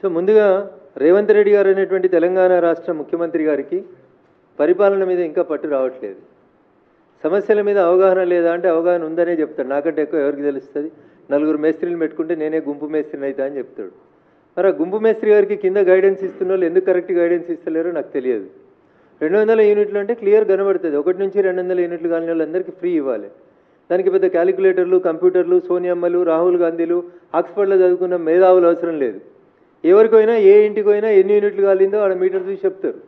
so ముందుగా రేవంత్ రెడ్డి గారు అనేటువంటి తెలంగాణ రాష్ట్ర ముఖ్యమంత్రి గారికి పరిపాలన మీద ఇంకా పట్టు రావట్లేదు సమస్యల మీద అవగాహన లేదా అంటే అవగాహన ఉందనే చెప్తాడు నాకంటే ఎక్కువ ఎవరికి తెలుస్తుంది నలుగురు మేస్త్రీలు పెట్టుకుంటే నేనే గుంపు మేస్త్రిని అవుతా అని చెప్తాడు మరి ఆ గుంపు మేస్త్రి గారికి కింద గైడెన్స్ ఇస్తున్న వాళ్ళు ఎందుకు కరెక్ట్ గైడెన్స్ ఇస్తలేరో నాకు తెలియదు రెండు వందల యూనిట్లు అంటే క్లియర్ కనబడుతుంది ఒకటి నుంచి రెండు వందల యూనిట్లు కాని వాళ్ళందరికీ ఫ్రీ ఇవ్వాలి దానికి పెద్ద క్యాలిక్యులేటర్లు కంప్యూటర్లు సోనియమ్మలు రాహుల్ గాంధీలు ఆక్స్ఫర్డ్లో చదువుకున్న మేధావులు అవసరం లేదు ఎవరికైనా ఏ ఇంటికి పోయినా ఎన్ని యూనిట్లు కాలిందో ఆడ మీటర్ చూసి చెప్తారు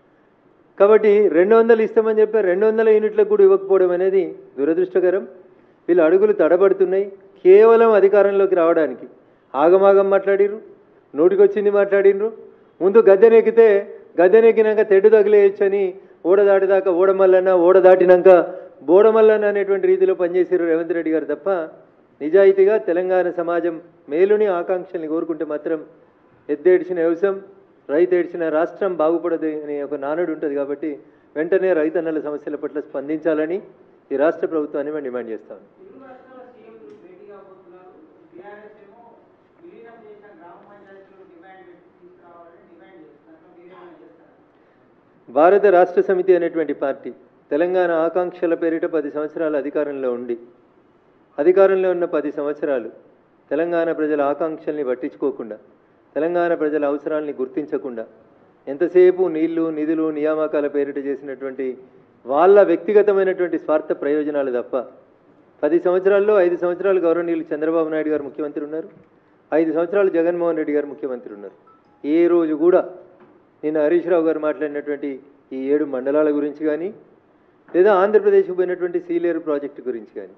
కాబట్టి రెండు వందలు ఇస్తామని చెప్పి రెండు వందల యూనిట్లకు కూడా ఇవ్వకపోవడం అనేది దురదృష్టకరం వీళ్ళు అడుగులు తడబడుతున్నాయి కేవలం అధికారంలోకి రావడానికి ఆగమాగం మాట్లాడిర్రు నోటికొచ్చింది మాట్లాడినరు ముందు గద్దెనెక్కితే గద్దెనెక్కినాక తెడ్డు తగిలేయచ్చని ఓడ దాటిదాకా ఓడమల్లన్న ఓడ దాటినాక బోడమల్లన్న అనేటువంటి రీతిలో పనిచేసారు రేవంత్ రెడ్డి గారు తప్ప నిజాయితీగా తెలంగాణ సమాజం మేలుని ఆకాంక్షల్ని కోరుకుంటే మాత్రం ఎద్దేడిచిన వ్యవసాయం రైతు ఏడ్చిన రాష్ట్రం బాగుపడదు అనే ఒక నానుడు ఉంటుంది కాబట్టి వెంటనే రైతన్నల సమస్యల పట్ల స్పందించాలని ఈ రాష్ట్ర ప్రభుత్వాన్ని మేము డిమాండ్ చేస్తాం ఇరు రాష్ట్రాల సీఎంలు భేటీ కాబోతున్నారు బీఆర్ఎస్ ఏమో విలీనం చేసిన గ్రామ పంచాయతీలు డిమాండ్ పెట్టి తీసుకురావాలని డిమాండ్ చేస్తున్నారు అట్లా మీరేమైనా చేస్తారా భారత రాష్ట్ర సమితి అనేటువంటి పార్టీ తెలంగాణ ఆకాంక్షల పేరిట పది సంవత్సరాలు అధికారంలో ఉండి అధికారంలో ఉన్న పది సంవత్సరాలు తెలంగాణ ప్రజల ఆకాంక్షల్ని పట్టించుకోకుండా తెలంగాణ ప్రజల అవసరాల్ని గుర్తించకుండా ఎంతసేపు నీళ్లు నిధులు నియామకాల పేరిట చేసినటువంటి వాళ్ళ వ్యక్తిగతమైనటువంటి స్వార్థ ప్రయోజనాలు తప్ప పది సంవత్సరాల్లో ఐదు సంవత్సరాలు గౌరవనీయులు చంద్రబాబు నాయుడు గారు ముఖ్యమంత్రి ఉన్నారు ఐదు సంవత్సరాలు జగన్మోహన్ రెడ్డి గారు ముఖ్యమంత్రి ఉన్నారు ఏ రోజు కూడా నిన్న హరీష్ రావు గారు మాట్లాడినటువంటి ఈ ఏడు మండలాల గురించి కానీ లేదా ఆంధ్రప్రదేశ్కు పోయినటువంటి సీలేరు ప్రాజెక్టు గురించి కానీ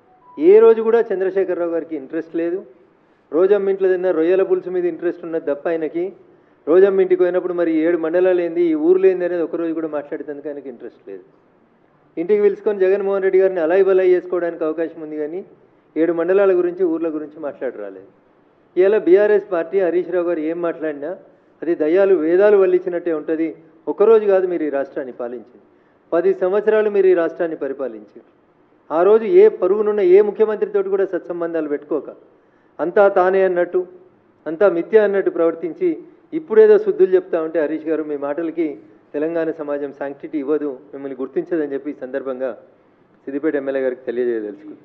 ఏ రోజు కూడా చంద్రశేఖరరావు గారికి ఇంట్రెస్ట్ లేదు రోజమ్మ ఇంట్లో తిన్న రొయ్యల పులుసు మీద ఇంట్రెస్ట్ ఉన్నది తప్ప ఆయనకి రోజమ్మ ఇంటికి పోయినప్పుడు మరి ఏడు మండలాలు ఏంది ఈ ఊర్లో ఏంది అనేది ఒకరోజు కూడా మాట్లాడేందుకు ఆయనకి ఇంట్రెస్ట్ లేదు ఇంటికి పిలుచుకొని జగన్మోహన్ రెడ్డి గారిని అలాయి బలాయి చేసుకోవడానికి అవకాశం ఉంది కానీ ఏడు మండలాల గురించి ఊర్ల గురించి మాట్లాడరాలేదు ఇలా బీఆర్ఎస్ పార్టీ హరీష్ రావు గారు ఏం మాట్లాడినా అది దయ్యాలు వేదాలు వల్లించినట్టే ఉంటుంది ఒకరోజు కాదు మీరు ఈ రాష్ట్రాన్ని పాలించింది పది సంవత్సరాలు మీరు ఈ రాష్ట్రాన్ని పరిపాలించారు ఆ రోజు ఏ పరుగునున్న ఏ ముఖ్యమంత్రితోటి కూడా సత్సంబంధాలు పెట్టుకోక అంతా తానే అన్నట్టు అంతా మిథ్య అన్నట్టు ప్రవర్తించి ఇప్పుడేదో శుద్ధులు చెప్తా ఉంటే హరీష్ గారు మీ మాటలకి తెలంగాణ సమాజం శాంక్టిటీ ఇవ్వదు మిమ్మల్ని గుర్తించదని చెప్పి ఈ సందర్భంగా సిద్దిపేట ఎమ్మెల్యే గారికి తెలియజేయదలుచుకుంది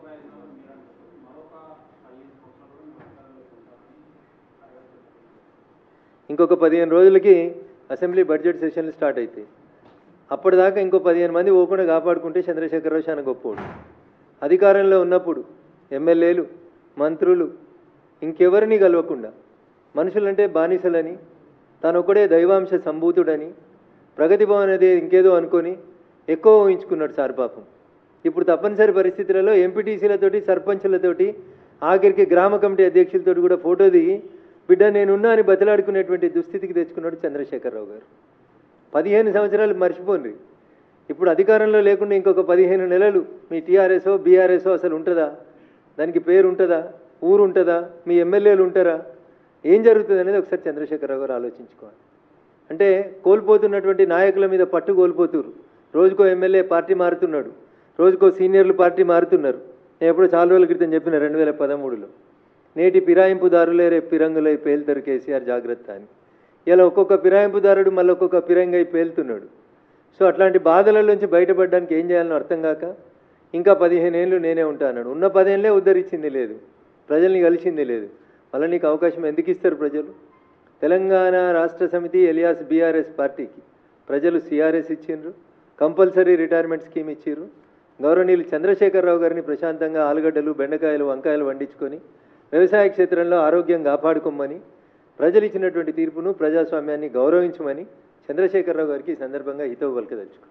ఇంకొక పదిహేను రోజులకి అసెంబ్లీ బడ్జెట్ సెషన్లు స్టార్ట్ అవుతాయి అప్పటిదాకా ఇంకో పదిహేను మంది పోకుండా కాపాడుకుంటే చంద్రశేఖరరావు చాలా గొప్పోడు అధికారంలో ఉన్నప్పుడు ఎమ్మెల్యేలు మంత్రులు ఇంకెవరిని కలవకుండా మనుషులంటే బానిసలని తానొక్కడే దైవాంశ సంభూతుడని ప్రగతి భవన్ అనేది ఇంకేదో అనుకొని ఎక్కువ ఊహించుకున్నాడు సార్ పాపం ఇప్పుడు తప్పనిసరి పరిస్థితులలో ఎంపీటీసీలతోటి సర్పంచులతోటి ఆఖరికి గ్రామ కమిటీ అధ్యక్షులతోటి కూడా ఫోటో దిగి బిడ్డ నేనున్నా అని బతిలాడుకునేటువంటి దుస్థితికి తెచ్చుకున్నాడు చంద్రశేఖరరావు గారు పదిహేను సంవత్సరాలు మర్చిపోండి ఇప్పుడు అధికారంలో లేకుండా ఇంకొక పదిహేను నెలలు మీ టీఆర్ఎస్ఓ బీఆర్ఎస్ఓ అసలు ఉంటుందా దానికి పేరు ఉంటుందా ఊరు ఉంటుందా మీ ఎమ్మెల్యేలు ఉంటారా ఏం జరుగుతుంది అనేది ఒకసారి చంద్రశేఖరరావు గారు ఆలోచించుకోవాలి అంటే కోల్పోతున్నటువంటి నాయకుల మీద పట్టు కోల్పోతున్నారు రోజుకో ఎమ్మెల్యే పార్టీ మారుతున్నాడు రోజుకో సీనియర్లు పార్టీ మారుతున్నారు నేను ఎప్పుడో చాలా రోజుల క్రితం చెప్పిన రెండు వేల పదమూడులో నేటి ఫిరాయింపుదారులే రేపు పిరంగులై పేలుతారు కేసీఆర్ జాగ్రత్త అని ఇలా ఒక్కొక్క ఫిరాయింపుదారుడు మళ్ళీ ఒక్కొక్క ఫిరంగై పేలుతున్నాడు సో అట్లాంటి బాధల నుంచి బయటపడడానికి ఏం చేయాలని అర్థం కాక ఇంకా పదిహేను ఏళ్ళు నేనే ఉంటా అన్నాడు ఉన్న పదేళ్ళే ఉద్ధరించింది లేదు ప్రజల్ని కలిసింది లేదు మళ్ళీ నీకు అవకాశం ఎందుకు ఇస్తారు ప్రజలు తెలంగాణ రాష్ట్ర సమితి ఎలియాస్ బీఆర్ఎస్ పార్టీకి ప్రజలు సిఆర్ఎస్ ఇచ్చిండ్రు కంపల్సరీ రిటైర్మెంట్ స్కీమ్ ఇచ్చిర్రు గౌరవనీయులు చంద్రశేఖరరావు గారిని ప్రశాంతంగా ఆలుగడ్డలు బెండకాయలు వంకాయలు వండించుకొని వ్యవసాయ క్షేత్రంలో ఆరోగ్యం కాపాడుకోమని ప్రజలు ఇచ్చినటువంటి తీర్పును ప్రజాస్వామ్యాన్ని గౌరవించమని చంద్రశేఖరరావు గారికి ఈ సందర్భంగా హితవు పలకదలుచుకో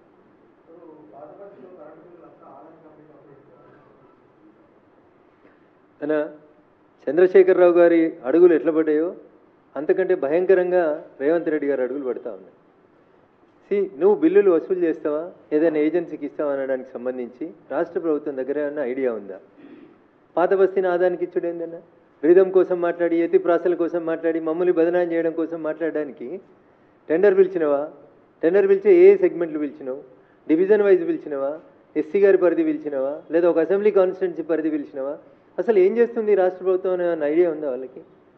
అన్న చంద్రశేఖరరావు గారి అడుగులు ఎట్లా పడ్డాయో అంతకంటే భయంకరంగా రేవంత్ రెడ్డి గారి అడుగులు పడతా ఉన్నాయి సి నువ్వు బిల్లులు వసూలు చేస్తావా ఏదైనా ఏజెన్సీకి ఇస్తావా అనడానికి సంబంధించి రాష్ట్ర ప్రభుత్వం దగ్గర ఏమన్నా ఐడియా ఉందా పాత బస్తీని ఆదానికి ఇచ్చుడు ఏందన్నా రిధం కోసం మాట్లాడి ఎత్తి ప్రాసల కోసం మాట్లాడి మమ్మల్ని బదనాం చేయడం కోసం మాట్లాడడానికి టెండర్ పిలిచినవా టెండర్ పిలిచి ఏ సెగ్మెంట్లు పిలిచినావు డివిజన్ వైజ్ పిలిచినవా ఎస్సీ గారి పరిధి పిలిచినవా లేదా ఒక అసెంబ్లీ కాన్స్టిట్యున్సీ పరిధి పిలిచినవా అసలు ఏం చేస్తుంది ఈ రాష్ట్ర ప్రభుత్వం అనే ఐడియా ఉందా వాళ్ళకి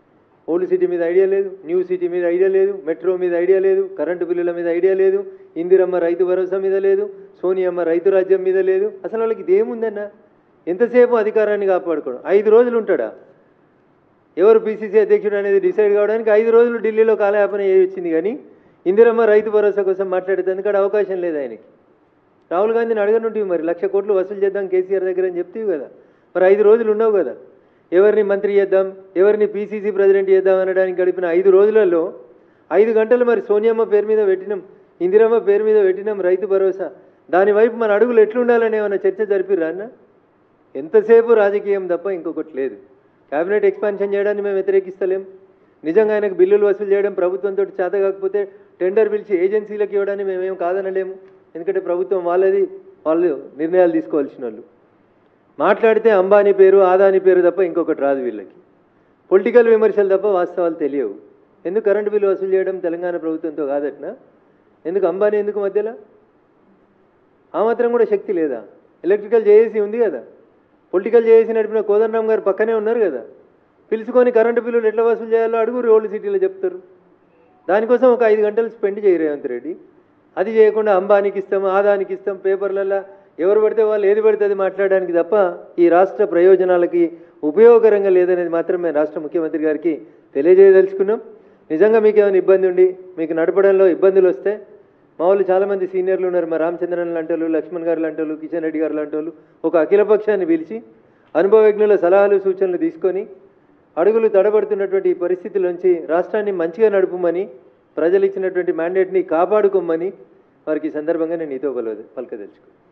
ఓల్డ్ సిటీ మీద ఐడియా లేదు న్యూ సిటీ మీద ఐడియా లేదు మెట్రో మీద ఐడియా లేదు కరెంటు బిల్లుల మీద ఐడియా లేదు ఇందిరమ్మ రైతు భరోసా మీద లేదు సోనియమ్మ రైతు రాజ్యం మీద లేదు అసలు వాళ్ళకి ఇదేముందన్న ఎంతసేపు అధికారాన్ని కాపాడుకోవడం ఐదు రోజులు ఉంటాడా ఎవరు పిసిసి అధ్యక్షుడు అనేది డిసైడ్ కావడానికి ఐదు రోజులు ఢిల్లీలో కాలయాపన వచ్చింది కానీ ఇందిరమ్మ రైతు భరోసా కోసం మాట్లాడేందుకు కూడా అవకాశం లేదు ఆయనకి రాహుల్ గాంధీని అడగనుంటివి మరి లక్ష కోట్లు వసూలు చేద్దాం కేసీఆర్ దగ్గర అని చెప్తీవి కదా మరి ఐదు రోజులు ఉన్నావు కదా ఎవరిని మంత్రి చేద్దాం ఎవరిని పీసీసీ ప్రెసిడెంట్ చేద్దాం అనడానికి గడిపిన ఐదు రోజులలో ఐదు గంటలు మరి సోనియమ్మ పేరు మీద పెట్టినాం ఇందిరమ్మ పేరు మీద పెట్టినాం రైతు భరోసా దాని వైపు మన అడుగులు ఎట్లుండాలని ఏమైనా చర్చ జరిపిర్రా అన్న ఎంతసేపు రాజకీయం తప్ప ఇంకొకటి లేదు క్యాబినెట్ ఎక్స్పాన్షన్ చేయడాన్ని మేము వ్యతిరేకిస్తలేం నిజంగా ఆయనకు బిల్లులు వసూలు చేయడం ప్రభుత్వంతో చేత కాకపోతే టెండర్ పిలిచి ఏజెన్సీలకు ఇవ్వడాన్ని మేమేం కాదనలేము ఎందుకంటే ప్రభుత్వం వాళ్ళది వాళ్ళు నిర్ణయాలు తీసుకోవాల్సిన వాళ్ళు మాట్లాడితే అంబానీ పేరు ఆదాని పేరు తప్ప ఇంకొకటి రాదు వీళ్ళకి పొలిటికల్ విమర్శలు తప్ప వాస్తవాలు తెలియవు ఎందుకు కరెంటు బిల్లు వసూలు చేయడం తెలంగాణ ప్రభుత్వంతో కాదట్నా ఎందుకు అంబానీ ఎందుకు మధ్యలో ఆ మాత్రం కూడా శక్తి లేదా ఎలక్ట్రికల్ జేఏసీ ఉంది కదా పొలిటికల్ జేఏసీ నడిపిన కోదండరామ్ గారు పక్కనే ఉన్నారు కదా పిలుచుకొని కరెంటు బిల్లులు ఎట్లా వసూలు చేయాలో అడుగురు ఓల్డ్ సిటీలో చెప్తారు దానికోసం ఒక ఐదు గంటలు స్పెండ్ చేయరు రేవంత్ రెడ్డి అది చేయకుండా అంబానీకి ఇస్తాం ఆదానికి ఇస్తాం పేపర్లలో ఎవరు పడితే వాళ్ళు ఏది పడితే అది మాట్లాడడానికి తప్ప ఈ రాష్ట్ర ప్రయోజనాలకి ఉపయోగకరంగా లేదనేది మాత్రం మేము రాష్ట్ర ముఖ్యమంత్రి గారికి తెలియజేయదలుచుకున్నాం నిజంగా మీకు ఏమైనా ఇబ్బంది ఉండి మీకు నడపడంలో ఇబ్బందులు వస్తే మా వాళ్ళు చాలామంది సీనియర్లు ఉన్నారు మా రామచంద్రన్ లాంటి వాళ్ళు లక్ష్మణ్ గారు లాంటి వాళ్ళు కిషన్ రెడ్డి గారు లాంటి వాళ్ళు ఒక అఖిలపక్షాన్ని పిలిచి అనుభవజ్ఞుల సలహాలు సూచనలు తీసుకొని అడుగులు తడబడుతున్నటువంటి ఈ పరిస్థితుల్లోంచి రాష్ట్రాన్ని మంచిగా నడుపుమని ప్రజలు ఇచ్చినటువంటి మ్యాండేట్ని కాపాడుకోమని వారికి ఈ సందర్భంగా నేను నీతో పలవ పలకదలుచుకున్నాను